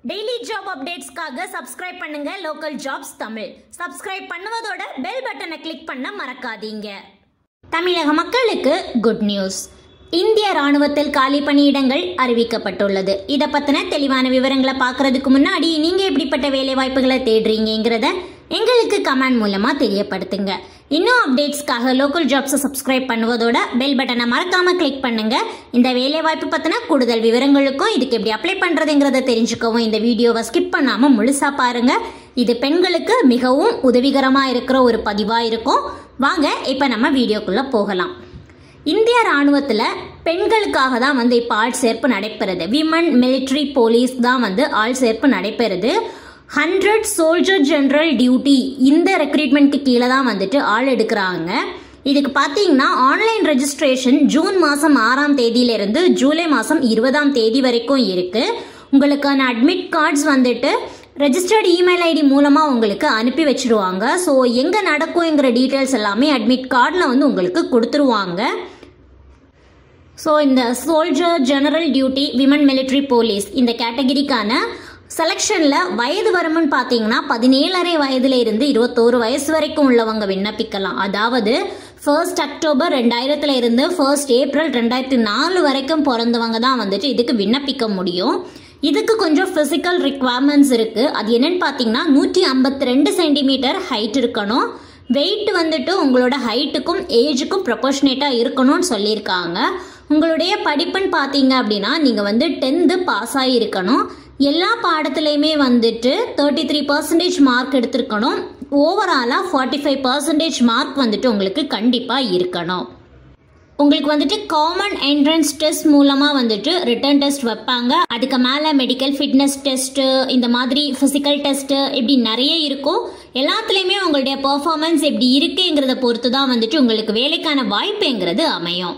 daily job அப்டேட்ஸ்க்காக subscribe பண்ணுங்க local jobs Tamil subscribe பண்ணுவதோட பெல் பட்டனை கிளிக் பண்ண மறக்காதீங்க தமிழக மக்களுக்கு குட் நியூஸ் இந்திய ராணுவத்தில் காலி பணியிடங்கள் அறிவிக்கப்பட்டுள்ளது இதை பத்தின தெளிவான விவரங்களை பார்க்கறதுக்கு முன்னாடி நீங்க எப்படிப்பட்ட வேலை வாய்ப்புகளை தேடுறீங்கிறத எங்களுக்கு கமெண்ட் மூலமா தெரியப்படுத்துங்க இன்னும் அப்டேட்ஸ்க்காக லோக்கல் ஜாப்ஸை சப்ஸ்கிரைப் பண்ணுவதோட பெல் பட்டனை மறக்காம கிளிக் பண்ணுங்க இந்த வேலை வாய்ப்பு பத்தின கூடுதல் விவரங்களுக்கும் இதுக்கு எப்படி அப்ளை பண்றதுங்கிறத தெரிஞ்சுக்கவும் இந்த வீடியோவை ஸ்கிப் பண்ணாம முழுசா பாருங்க இது பெண்களுக்கு மிகவும் உதவிகரமா இருக்கிற ஒரு பதிவா இருக்கும் வாங்க இப்ப நம்ம வீடியோக்குள்ள போகலாம் இந்திய ராணுவத்தில் பெண்களுக்காக தான் வந்து இப்போ ஆள் சேர்ப்பு நடைபெறுது விமன் மிலிட்ரி போலீஸ் தான் வந்து ஆள் சேர்ப்பு நடைபெறுது ஹண்ட்ரட் சோல்ஜர் ஜெனரல் டியூட்டி இந்த ரெக்ரூட்மெண்ட்க்கு கீழே தான் வந்துட்டு ஆள் எடுக்கிறாங்க இதுக்கு பார்த்தீங்கன்னா ஆன்லைன் ரெஜிஸ்ட்ரேஷன் ஜூன் மாதம் ஆறாம் தேதியிலிருந்து ஜூலை மாதம் இருபதாம் தேதி வரைக்கும் இருக்கு உங்களுக்கான அட்மிட் கார்ட்ஸ் வந்துட்டு ரெஜிஸ்டர்ட் இமெயில் ஐடி மூலமாக உங்களுக்கு அனுப்பி வச்சிருவாங்க ஸோ எங்கே நடக்குங்கிற டீட்டெயில்ஸ் எல்லாமே அட்மிட் கார்டில் வந்து உங்களுக்கு கொடுத்துருவாங்க ஸோ இந்த soldier general duty women military police இந்த கேட்டகரிக்கான செலெக்ஷனில் வயது வரம்புன்னு பார்த்தீங்கன்னா பதினேழரை வயதுல இருந்து இருபத்தோரு வயசு வரைக்கும் உள்ளவங்க விண்ணப்பிக்கலாம் அதாவது ஃபர்ஸ்ட் அக்டோபர் ரெண்டாயிரத்துல இருந்து ஃபர்ஸ்ட் ஏப்ரல் ரெண்டாயிரத்தி நாலு வரைக்கும் பிறந்தவங்க தான் வந்துட்டு இதுக்கு விண்ணப்பிக்க முடியும் இதுக்கு கொஞ்சம் ஃபிசிக்கல் ரிக்வயர்மெண்ட்ஸ் இருக்குது அது என்னன்னு பார்த்தீங்கன்னா நூற்றி ஐம்பத்தி ரெண்டு சென்டிமீட்டர் ஹைட் இருக்கணும் வெயிட் வந்துட்டு உங்களோட ஹைட்டுக்கும் ஏஜுக்கும் ப்ரொபோஷனேட்டாக இருக்கணும்னு சொல்லியிருக்காங்க உங்களுடைய படிப்புன்னு பார்த்தீங்க அப்படின்னா நீங்கள் வந்து டென்த்து பாஸ் ஆகியிருக்கணும் எல்லா பாடத்துலையுமே வந்துட்டு தேர்ட்டி த்ரீ பர்சன்டேஜ் மார்க் எடுத்திருக்கணும் ஓவராலாக ஃபார்ட்டி ஃபைவ் பர்சன்டேஜ் மார்க் வந்துட்டு உங்களுக்கு கண்டிப்பாக இருக்கணும் உங்களுக்கு வந்துட்டு காமன் என்ட்ரன்ஸ் டெஸ்ட் மூலமாக வந்துட்டு ரிட்டர்ன் டெஸ்ட் வைப்பாங்க அதுக்கு மேலே மெடிக்கல் ஃபிட்னஸ் டெஸ்ட்டு இந்த மாதிரி ஃபிசிக்கல் டெஸ்ட்டு இப்படி நிறைய இருக்கும் எல்லாத்துலேயுமே உங்களுடைய பர்ஃபார்மன்ஸ் எப்படி இருக்குங்கிறத பொறுத்து தான் வந்துட்டு உங்களுக்கு வேலைக்கான வாய்ப்புங்கிறது அமையும்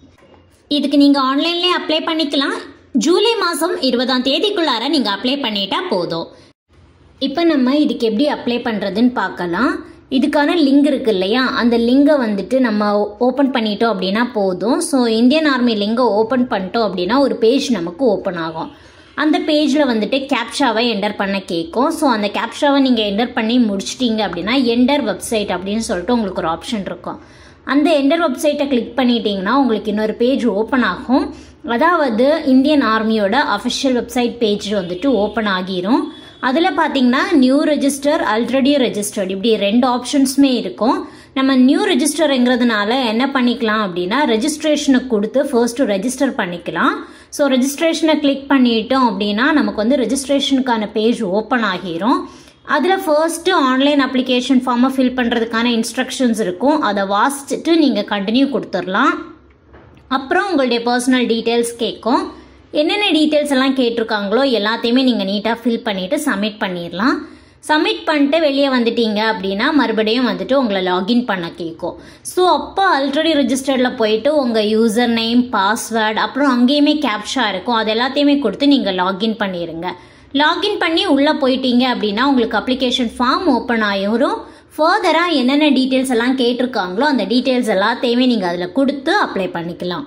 இதுக்கு நீங்கள் ஆன்லைன்லேயே அப்ளை பண்ணிக்கலாம் ஜூலை மாதம் இருபதாம் தேதிக்குள்ளார நீங்கள் அப்ளை பண்ணிட்டா போதும் இப்போ நம்ம இதுக்கு எப்படி அப்ளை பண்ணுறதுன்னு பார்க்கலாம் இதுக்கான லிங்க் இருக்கு இல்லையா அந்த லிங்கை வந்துட்டு நம்ம ஓப்பன் பண்ணிட்டோம் அப்படின்னா போதும் ஸோ இந்தியன் ஆர்மி லிங்கை ஓப்பன் பண்ணிட்டோம் அப்படின்னா ஒரு பேஜ் நமக்கு ஓப்பன் ஆகும் அந்த பேஜில் வந்துட்டு கேப்ஷாவை என்டர் பண்ண கேட்கும் ஸோ அந்த கேப்ஷாவை நீங்கள் என்டர் பண்ணி முடிச்சிட்டீங்க அப்படின்னா என்டர் வெப்சைட் அப்படின்னு சொல்லிட்டு உங்களுக்கு ஒரு ஆப்ஷன் இருக்கும் அந்த என்டர் வெப்சைட்டை கிளிக் பண்ணிட்டீங்கன்னா உங்களுக்கு இன்னொரு பேஜ் ஓப்பன் ஆகும் அதாவது இந்தியன் ஆர்மியோட அஃபிஷியல் வெப்சைட் பேஜ் வந்துட்டு ஓப்பன் ஆகிரும் அதில் பார்த்தீங்கன்னா நியூ ரெஜிஸ்டர் ஆல்ரெடி ரெஜிஸ்டர்ட் இப்படி ரெண்டு ஆப்ஷன்ஸுமே இருக்கும் நம்ம நியூ ரெஜிஸ்டருங்கிறதுனால என்ன பண்ணிக்கலாம் அப்படின்னா ரெஜிஸ்ட்ரேஷனை கொடுத்து ஃபர்ஸ்ட் ரெஜிஸ்டர் பண்ணிக்கலாம் ஸோ ரெஜிஸ்ட்ரேஷனை கிளிக் பண்ணிட்டோம் அப்படின்னா நமக்கு வந்து ரெஜிஸ்ட்ரேஷனுக்கான பேஜ் ஓப்பன் ஆகிரும் அதில் ஃபர்ஸ்ட்டு ஆன்லைன் அப்ளிகேஷன் ஃபார்மை ஃபில் பண்ணுறதுக்கான இன்ஸ்ட்ரக்ஷன்ஸ் இருக்கும் அதை வாசிச்சுட்டு நீங்கள் கண்டினியூ கொடுத்துடலாம் அப்புறம் உங்களுடைய பர்சனல் டீட்டெயில்ஸ் கேட்கும் என்னென்ன டீட்டெயில்ஸ் எல்லாம் கேட்டிருக்காங்களோ எல்லாத்தையுமே நீங்கள் நீட்டாக ஃபில் பண்ணிவிட்டு சப்மிட் பண்ணிடலாம் சப்மிட் பண்ணிட்டு வெளியே வந்துட்டீங்க அப்படின்னா மறுபடியும் வந்துட்டு உங்களை லாகின் பண்ண கேட்கும் ஸோ அப்போ ஆல்ரெடி ரெஜிஸ்டர்டில் போயிட்டு உங்கள் யூசர் நேம் பாஸ்வேர்டு அப்புறம் அங்கேயுமே கேப்ஷா இருக்கும் அது எல்லாத்தையுமே கொடுத்து நீங்கள் லாகின் பண்ணிடுங்க லாகின் பண்ணி உள்ளே போயிட்டீங்க அப்படின்னா உங்களுக்கு அப்ளிகேஷன் ஃபார்ம் ஓப்பன் ஆகிரும் ஃபர்தராக என்னென்ன டீட்டெயில்ஸ் எல்லாம் கேட்டிருக்காங்களோ அந்த டீட்டெயில்ஸ் எல்லாத்தையுமே நீங்கள் அதில் கொடுத்து அப்ளை பண்ணிக்கலாம்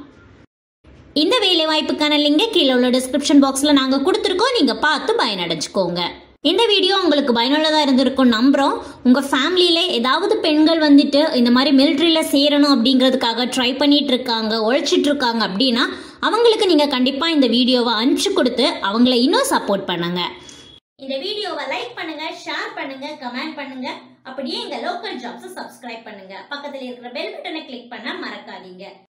இந்த வேலை வாய்ப்புக்கான லிங்கை கீழே உள்ள டிஸ்கிரிப்ஷன் பாக்ஸில் நாங்கள் கொடுத்துருக்கோம் நீங்கள் பார்த்து பயனடைஞ்சுக்கோங்க இந்த வீடியோ உங்களுக்கு பயனுள்ளதாக இருந்திருக்கும் நம்புகிறோம் உங்கள் ஃபேமிலியில் ஏதாவது பெண்கள் வந்துட்டு இந்த மாதிரி மிலிட்ரியில் சேரணும் அப்படிங்கிறதுக்காக ட்ரை பண்ணிட்டு இருக்காங்க உழைச்சிட்டு இருக்காங்க அப்படின்னா அவங்களுக்கு நீங்கள் கண்டிப்பாக இந்த வீடியோவை அனுப்பிச்சு கொடுத்து அவங்கள இன்னும் சப்போர்ட் பண்ணுங்க இந்த வீடியோவை லைக் பண்ணுங்க ஷேர் பண்ணுங்க கமெண்ட் பண்ணுங்க அப்படியே எங்க லோக்கல் ஜாப்ஸை சப்ஸ்கிரைப் பண்ணுங்க பக்கத்தில் இருக்கிற பெல் பட்டனை கிளிக் பண்ண மறக்காதீங்க